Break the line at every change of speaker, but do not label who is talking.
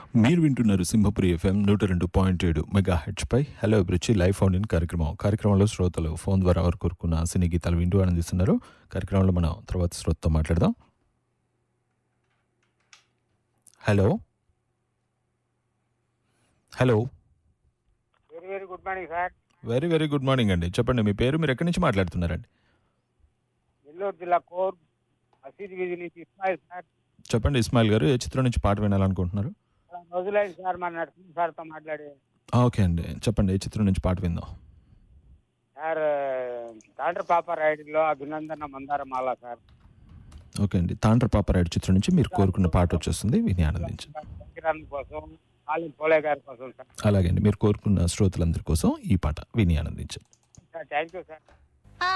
మీరు వింటున్నారు సింహపురి ఎఫ్ఎం నూట రెండు పాయింట్ ఏడు మెగా హెచ్పై హలో అభిరుచి లైవ్ ఫౌండ్ ఇన్ కార్యక్రమం కార్యక్రమంలో శ్రోతలు ఫోన్ ద్వారా వారు కోరుకున్న సినీ గీతాలు వింటూ ఆనందిస్తున్నారు కార్యక్రమంలో మనం తర్వాత శ్రోతతో మాట్లాడదాం hello hello
very very good morning sir
very very good morning అండి చెప్పండి మీ పేరు మీరు ఎక్కడి నుంచి మాట్లాడుతున్నారండి
నెల్లూరు జిల్లా కోర్ మసీద్ వీధి నుంచి ఇస్మాయిల్ సార్
చెప్పండి ఇస్మాయిల్ గారు ఏ చిత్రం నుంచి పాట వినాలనుకుంటున్నారు
చాలా రోజులైంది సార్ మన నరసింహ సార్తో మాట్లాడి
ఆ, ఓకే అండి చెప్పండి ఏ చిత్రం నుంచి పాట విందాం
సార్ తాండ్ర పాప రైడ్లో అభినందన మందారమాల సార్
ఓకే అండి తాండ్ర పాపరాయుడు చిత్రం నుంచి మీరు కోరుకున్న పాట వచ్చేస్తుంది విని ఆనందించండి
కిరణ్ కోసం ఆలిం పోలే గారి కోసం సార్
అలాగే అండి మీరు కోరుకున్న శ్రోతలందరి కోసం ఈ పాట విని ఆనందించండి
సార్ థ్యాంక్ యూ సార్